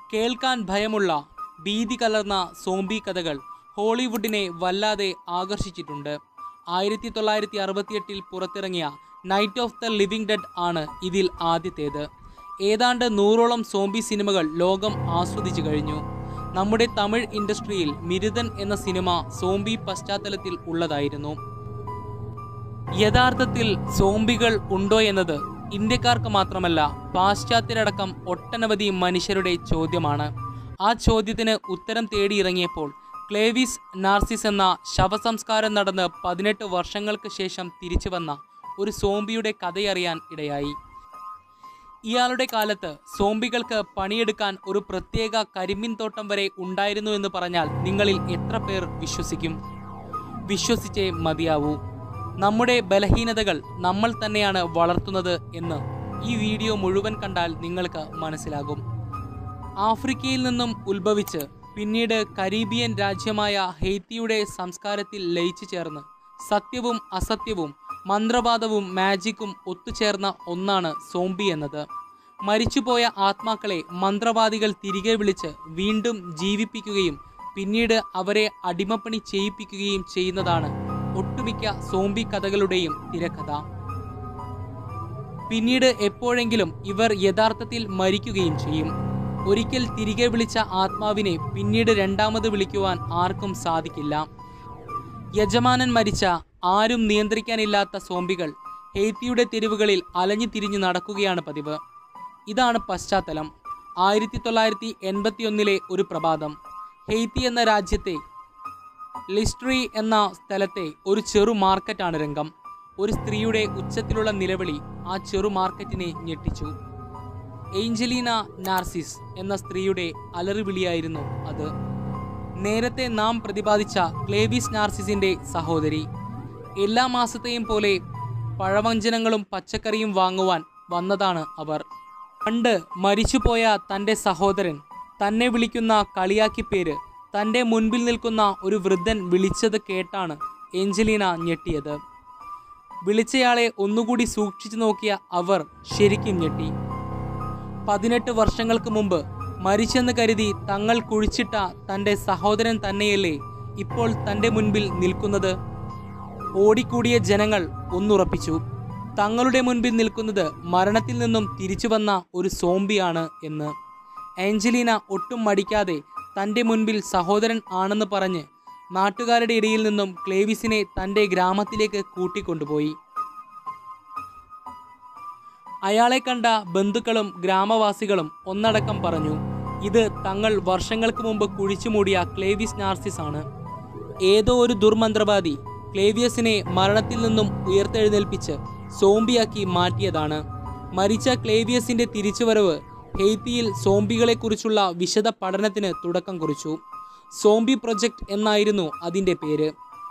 കേൾക്കാൻ ഭയമുള്ള ഭീതി കലർന്ന സോംബി കഥകൾ ഹോളിവുഡിനെ വല്ലാതെ ആകർഷിച്ചിട്ടുണ്ട് ആയിരത്തി തൊള്ളായിരത്തി അറുപത്തിയെട്ടിൽ പുറത്തിറങ്ങിയ night of the living dead ആണ് ഇതിൽ ആദ്യത്തേത് ഏതാണ്ട് നൂറോളം സോംബി സിനിമകൾ ലോകം ആസ്വദിച്ചു കഴിഞ്ഞു നമ്മുടെ തമിഴ് ഇൻഡസ്ട്രിയിൽ മിരുതൻ എന്ന സിനിമ സോംബി പശ്ചാത്തലത്തിൽ ഉള്ളതായിരുന്നു യഥാർത്ഥത്തിൽ സോംബികൾ ഉണ്ടോ എന്നത് ഇന്ത്യക്കാർക്ക് മാത്രമല്ല പാശ്ചാത്യരടക്കം ഒട്ടനവധി മനുഷ്യരുടെ ചോദ്യമാണ് ആ ചോദ്യത്തിന് ഉത്തരം തേടിയിറങ്ങിയപ്പോൾ ക്ലേവിസ് നാർസിസ് എന്ന ശവസംസ്കാരം നടന്ന് പതിനെട്ട് വർഷങ്ങൾക്ക് ശേഷം തിരിച്ചു വന്ന ഒരു സോംബിയുടെ കഥയറിയാൻ ഇടയായി ഇയാളുടെ കാലത്ത് സോംബികൾക്ക് പണിയെടുക്കാൻ ഒരു പ്രത്യേക കരിമ്പിൻ തോട്ടം വരെ ഉണ്ടായിരുന്നു എന്ന് പറഞ്ഞാൽ നിങ്ങളിൽ എത്ര പേർ വിശ്വസിക്കും വിശ്വസിച്ചേ മതിയാവൂ നമ്മുടെ ബലഹീനതകൾ നമ്മൾ തന്നെയാണ് വളർത്തുന്നത് എന്ന് ഈ വീഡിയോ മുഴുവൻ കണ്ടാൽ നിങ്ങൾക്ക് മനസ്സിലാകും ആഫ്രിക്കയിൽ നിന്നും ഉത്ഭവിച്ച് പിന്നീട് കരീബിയൻ രാജ്യമായ ഹെയ്ത്തിയുടെ സംസ്കാരത്തിൽ ലയിച്ചു ചേർന്ന് സത്യവും അസത്യവും മന്ത്രവാദവും മാജിക്കും ഒത്തുചേർന്ന ഒന്നാണ് സോംബി എന്നത് മരിച്ചുപോയ ആത്മാക്കളെ മന്ത്രവാദികൾ തിരികെ വിളിച്ച് വീണ്ടും ജീവിപ്പിക്കുകയും പിന്നീട് അവരെ അടിമപ്പണി ചെയ്യിപ്പിക്കുകയും ചെയ്യുന്നതാണ് ഒട്ടുമിക്ക സോംബി കഥകളുടെയും തിരക്കഥ പിന്നീട് എപ്പോഴെങ്കിലും ഇവർ യഥാർത്ഥത്തിൽ മരിക്കുകയും ചെയ്യും ഒരിക്കൽ തിരികെ വിളിച്ച ആത്മാവിനെ പിന്നീട് രണ്ടാമത് വിളിക്കുവാൻ ആർക്കും സാധിക്കില്ല യജമാനൻ മരിച്ച ആരും നിയന്ത്രിക്കാനില്ലാത്ത സോംബികൾ ഹെയ്ത്തിയുടെ തെരുവുകളിൽ അലഞ്ഞു തിരിഞ്ഞു നടക്കുകയാണ് പതിവ് ഇതാണ് പശ്ചാത്തലം ആയിരത്തി തൊള്ളായിരത്തി എൺപത്തിയൊന്നിലെ ഒരു പ്രഭാതം ഹെയ്ത്തി എന്ന രാജ്യത്തെ ലിസ്ട്രി എന്ന സ്ഥലത്തെ ഒരു ചെറു മാർക്കറ്റാണ് രംഗം ഒരു സ്ത്രീയുടെ ഉച്ചത്തിലുള്ള നിലവിളി ആ ചെറു മാർക്കറ്റിനെ ഞെട്ടിച്ചു ഏഞ്ചലീന നാർസിസ് എന്ന സ്ത്രീയുടെ അലറിവിളിയായിരുന്നു അത് നേരത്തെ നാം പ്രതിപാദിച്ച ക്ലേവിസ് നാർസിസിന്റെ സഹോദരി എല്ലാ മാസത്തെയും പോലെ പഴവ്യഞ്ജനങ്ങളും പച്ചക്കറിയും വാങ്ങുവാൻ വന്നതാണ് അവർ പണ്ട് മരിച്ചുപോയ തൻ്റെ സഹോദരൻ തന്നെ വിളിക്കുന്ന കളിയാക്കി പേര് തൻ്റെ മുൻപിൽ നിൽക്കുന്ന ഒരു വൃദ്ധൻ വിളിച്ചത് കേട്ടാണ് ഏഞ്ചലീന ഞെട്ടിയത് വിളിച്ചയാളെ ഒന്നുകൂടി സൂക്ഷിച്ചു നോക്കിയ അവർ ശരിക്കും ഞെട്ടി പതിനെട്ട് വർഷങ്ങൾക്ക് മുമ്പ് മരിച്ചെന്ന് കരുതി തങ്ങൾ കുഴിച്ചിട്ട തൻ്റെ സഹോദരൻ തന്നെയല്ലേ ഇപ്പോൾ തൻ്റെ മുൻപിൽ നിൽക്കുന്നത് ഓടിക്കൂടിയ ജനങ്ങൾ ഒന്നുറപ്പിച്ചു തങ്ങളുടെ മുൻപിൽ നിൽക്കുന്നത് മരണത്തിൽ നിന്നും തിരിച്ചു വന്ന ഒരു സോംബിയാണ് എന്ന് ആഞ്ചലീന ഒട്ടും മടിക്കാതെ തൻ്റെ മുൻപിൽ സഹോദരൻ ആണെന്ന് പറഞ്ഞ് നാട്ടുകാരുടെ ഇടയിൽ നിന്നും ക്ലേവിസിനെ തൻ്റെ ഗ്രാമത്തിലേക്ക് കൂട്ടിക്കൊണ്ടുപോയി അയാളെ കണ്ട ബന്ധുക്കളും ഗ്രാമവാസികളും ഒന്നടക്കം പറഞ്ഞു ഇത് തങ്ങൾ വർഷങ്ങൾക്ക് മുമ്പ് കുഴിച്ചുമൂടിയ ക്ലേവിസ് നാർസിസ് ആണ് ഏതോ ഒരു ദുർമന്ത്രവാദി ക്ലേവിയസിനെ മരണത്തിൽ നിന്നും ഉയർത്തെഴുന്നേൽപ്പിച്ച് സോംബിയാക്കി മാറ്റിയതാണ് മരിച്ച ക്ലേവിയസിന്റെ തിരിച്ചുവരവ് ഹെയ്ത്തിയിൽ സോംബികളെക്കുറിച്ചുള്ള വിശദ പഠനത്തിന് തുടക്കം കുറിച്ചു സോംബി പ്രൊജക്ട് എന്നായിരുന്നു അതിൻ്റെ പേര്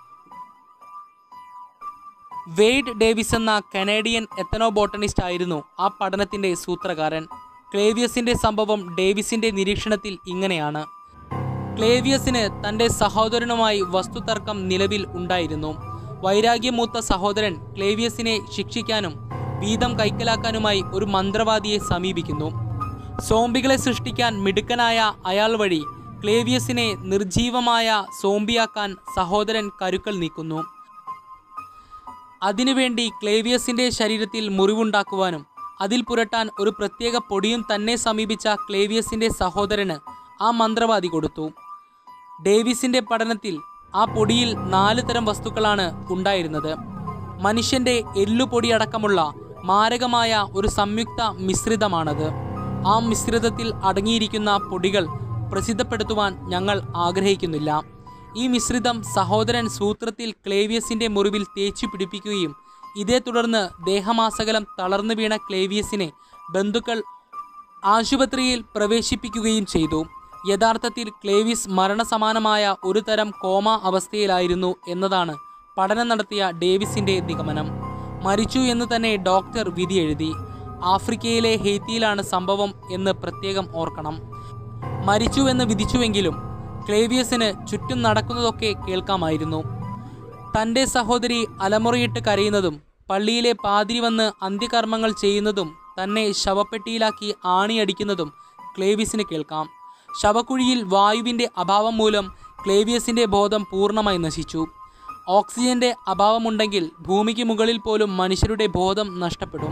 വെയ്ഡ് ഡേവിസ് എന്ന കനേഡിയൻ എത്തനോബോട്ടണിസ്റ്റ് ആയിരുന്നു ആ പഠനത്തിന്റെ സൂത്രകാരൻ ക്ലേവിയസിന്റെ സംഭവം ഡേവിസിന്റെ നിരീക്ഷണത്തിൽ ഇങ്ങനെയാണ് ക്ലേവിയസിന് തന്റെ സഹോദരനുമായി വസ്തുതർക്കം നിലവിൽ ഉണ്ടായിരുന്നു വൈരാഗ്യമൂത്ത സഹോദരൻ ക്ലേവിയസിനെ ശിക്ഷിക്കാനും വീതം കൈക്കലാക്കാനുമായി ഒരു മന്ത്രവാദിയെ സമീപിക്കുന്നു സോംബികളെ സൃഷ്ടിക്കാൻ മിടുക്കനായ അയാൾ വഴി ക്ലേവിയസിനെ നിർജീവമായ സോംബിയാക്കാൻ സഹോദരൻ കരുക്കൾ നീക്കുന്നു അതിനുവേണ്ടി ക്ലേവിയസിന്റെ ശരീരത്തിൽ മുറിവുണ്ടാക്കുവാനും അതിൽ പുരട്ടാൻ ഒരു പ്രത്യേക പൊടിയും തന്നെ സമീപിച്ച ക്ലേവിയസിന്റെ സഹോദരന് ആ മന്ത്രവാദി കൊടുത്തു ഡേവിസിന്റെ പഠനത്തിൽ ആ പൊടിയിൽ നാല് തരം വസ്തുക്കളാണ് ഉണ്ടായിരുന്നത് മനുഷ്യന്റെ എല്ലുപൊടി അടക്കമുള്ള മാരകമായ ഒരു സംയുക്ത മിശ്രിതമാണത് ആ മിശ്രിതത്തിൽ അടങ്ങിയിരിക്കുന്ന പൊടികൾ പ്രസിദ്ധപ്പെടുത്തുവാൻ ഞങ്ങൾ ആഗ്രഹിക്കുന്നില്ല ഈ മിശ്രിതം സഹോദരൻ സൂത്രത്തിൽ ക്ലേവിയസിന്റെ മുറിവിൽ തേച്ചു പിടിപ്പിക്കുകയും ഇതേ തുടർന്ന് ദേഹമാസകലം തളർന്നു വീണ ക്ലേവിയസിനെ ബന്ധുക്കൾ ആശുപത്രിയിൽ പ്രവേശിപ്പിക്കുകയും ചെയ്തു യഥാർത്ഥത്തിൽ ക്ലേവിസ് മരണസമാനമായ ഒരു തരം കോമ അവസ്ഥയിലായിരുന്നു എന്നതാണ് പഠനം നടത്തിയ ഡേവിസിന്റെ നിഗമനം മരിച്ചു എന്ന് തന്നെ ഡോക്ടർ വിധി എഴുതി ആഫ്രിക്കയിലെ ഹെയ്ത്തിയിലാണ് സംഭവം എന്ന് പ്രത്യേകം ഓർക്കണം മരിച്ചു എന്ന് വിധിച്ചുവെങ്കിലും ക്ലേവിയസിന് ചുറ്റും നടക്കുന്നതൊക്കെ കേൾക്കാമായിരുന്നു തൻ്റെ സഹോദരി അലമുറയിട്ട് കരയുന്നതും പള്ളിയിലെ പാതിരി വന്ന് അന്ത്യകർമ്മങ്ങൾ ചെയ്യുന്നതും തന്നെ ശവപ്പെട്ടിയിലാക്കി ആണിയടിക്കുന്നതും ക്ലേവിസിന് കേൾക്കാം ശവക്കുഴിയിൽ വായുവിൻ്റെ അഭാവം മൂലം ക്ലേവിയസിൻ്റെ ബോധം പൂർണ്ണമായി നശിച്ചു ഓക്സിജന്റെ അഭാവമുണ്ടെങ്കിൽ ഭൂമിക്ക് മുകളിൽ പോലും മനുഷ്യരുടെ ബോധം നഷ്ടപ്പെടും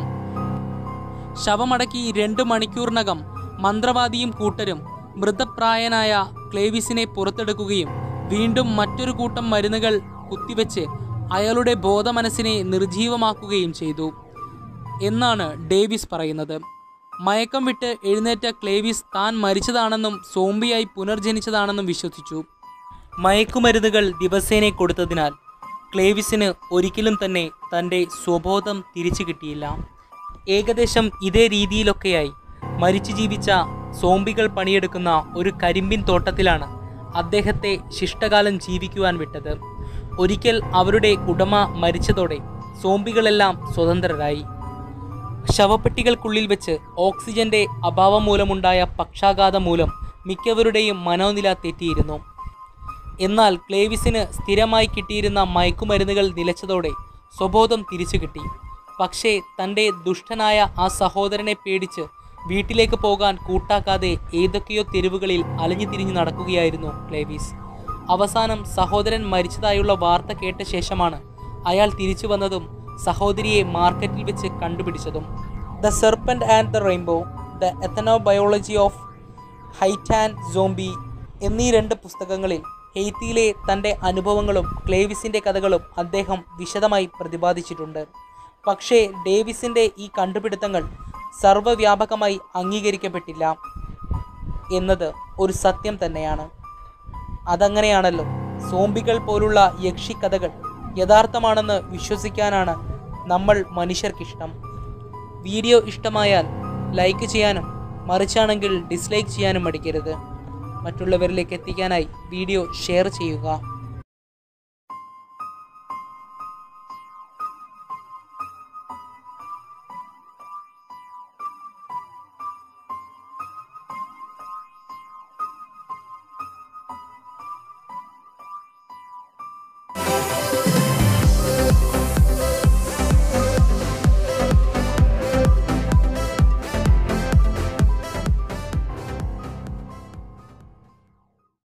ശവമടക്കി രണ്ട് മണിക്കൂറിനകം മന്ത്രവാദിയും കൂട്ടരും മൃതപ്രായനായ ക്ലേവിസിനെ പുറത്തെടുക്കുകയും വീണ്ടും മറ്റൊരു കൂട്ടം മരുന്നുകൾ കുത്തിവെച്ച് അയാളുടെ ബോധമനസ്സിനെ നിർജീവമാക്കുകയും ചെയ്തു എന്നാണ് ഡേവിസ് പറയുന്നത് മയക്കം വിട്ട് എഴുന്നേറ്റ ക്ലേവിസ് താൻ മരിച്ചതാണെന്നും സോംബിയായി പുനർജനിച്ചതാണെന്നും വിശ്വസിച്ചു മയക്കുമരുന്നുകൾ ദിവസേന കൊടുത്തതിനാൽ ക്ലേവിസിന് ഒരിക്കലും തന്നെ തൻ്റെ സ്വബോധം തിരിച്ചു കിട്ടിയില്ല ഏകദേശം ഇതേ രീതിയിലൊക്കെയായി മരിച്ചു ജീവിച്ച സോംബികൾ പണിയെടുക്കുന്ന ഒരു കരിമ്പിൻ തോട്ടത്തിലാണ് അദ്ദേഹത്തെ ശിഷ്ടകാലം ജീവിക്കുവാൻ വിട്ടത് ഒരിക്കൽ അവരുടെ ഉടമ മരിച്ചതോടെ സോംബികളെല്ലാം സ്വതന്ത്രരായി ശവപ്പെട്ടികൾക്കുള്ളിൽ വെച്ച് ഓക്സിജന്റെ അഭാവം മൂലമുണ്ടായ പക്ഷാഘാതം മൂലം മിക്കവരുടെയും മനോനില തെറ്റിയിരുന്നു എന്നാൽ ക്ലേവിസിന് സ്ഥിരമായി കിട്ടിയിരുന്ന മയക്കുമരുന്നുകൾ നിലച്ചതോടെ സ്വബോധം തിരിച്ചു കിട്ടി പക്ഷേ തൻ്റെ ദുഷ്ടനായ ആ സഹോദരനെ പേടിച്ച് വീട്ടിലേക്ക് പോകാൻ കൂട്ടാക്കാതെ ഏതൊക്കെയോ തെരുവുകളിൽ അലഞ്ഞു തിരിഞ്ഞു നടക്കുകയായിരുന്നു ക്ലേവിസ് അവസാനം സഹോദരൻ മരിച്ചതായുള്ള വാർത്ത കേട്ട ശേഷമാണ് അയാൾ തിരിച്ചു വന്നതും സഹോദരിയെ മാർക്കറ്റിൽ വെച്ച് കണ്ടുപിടിച്ചതും the serpent and the rainbow the ethnobiology of height and zombie എന്നീ രണ്ട് പുസ്തകങ്ങളിൽ ഹെയ്ത്തിയിലെ തൻ്റെ അനുഭവങ്ങളും ക്ലേവിസിൻ്റെ കഥകളും അദ്ദേഹം വിശദമായി പ്രതിപാദിച്ചിട്ടുണ്ട് പക്ഷേ ഡേവിസിൻ്റെ ഈ കണ്ടുപിടുത്തങ്ങൾ സർവ്വവ്യാപകമായി അംഗീകരിക്കപ്പെട്ടില്ല എന്നത് ഒരു സത്യം തന്നെയാണ് അതങ്ങനെയാണല്ലോ സോംബികൾ പോലുള്ള യക്ഷിക്കഥകൾ യഥാർത്ഥമാണെന്ന് വിശ്വസിക്കാനാണ് നമ്മൾ മനുഷ്യർക്കിഷ്ടം വീഡിയോ ഇഷ്ടമായാൽ ലൈക്ക് ചെയ്യാനും മറിച്ചാണെങ്കിൽ ഡിസ്ലൈക്ക് ചെയ്യാനും മടിക്കരുത് മറ്റുള്ളവരിലേക്ക് എത്തിക്കാനായി വീഡിയോ ഷെയർ ചെയ്യുക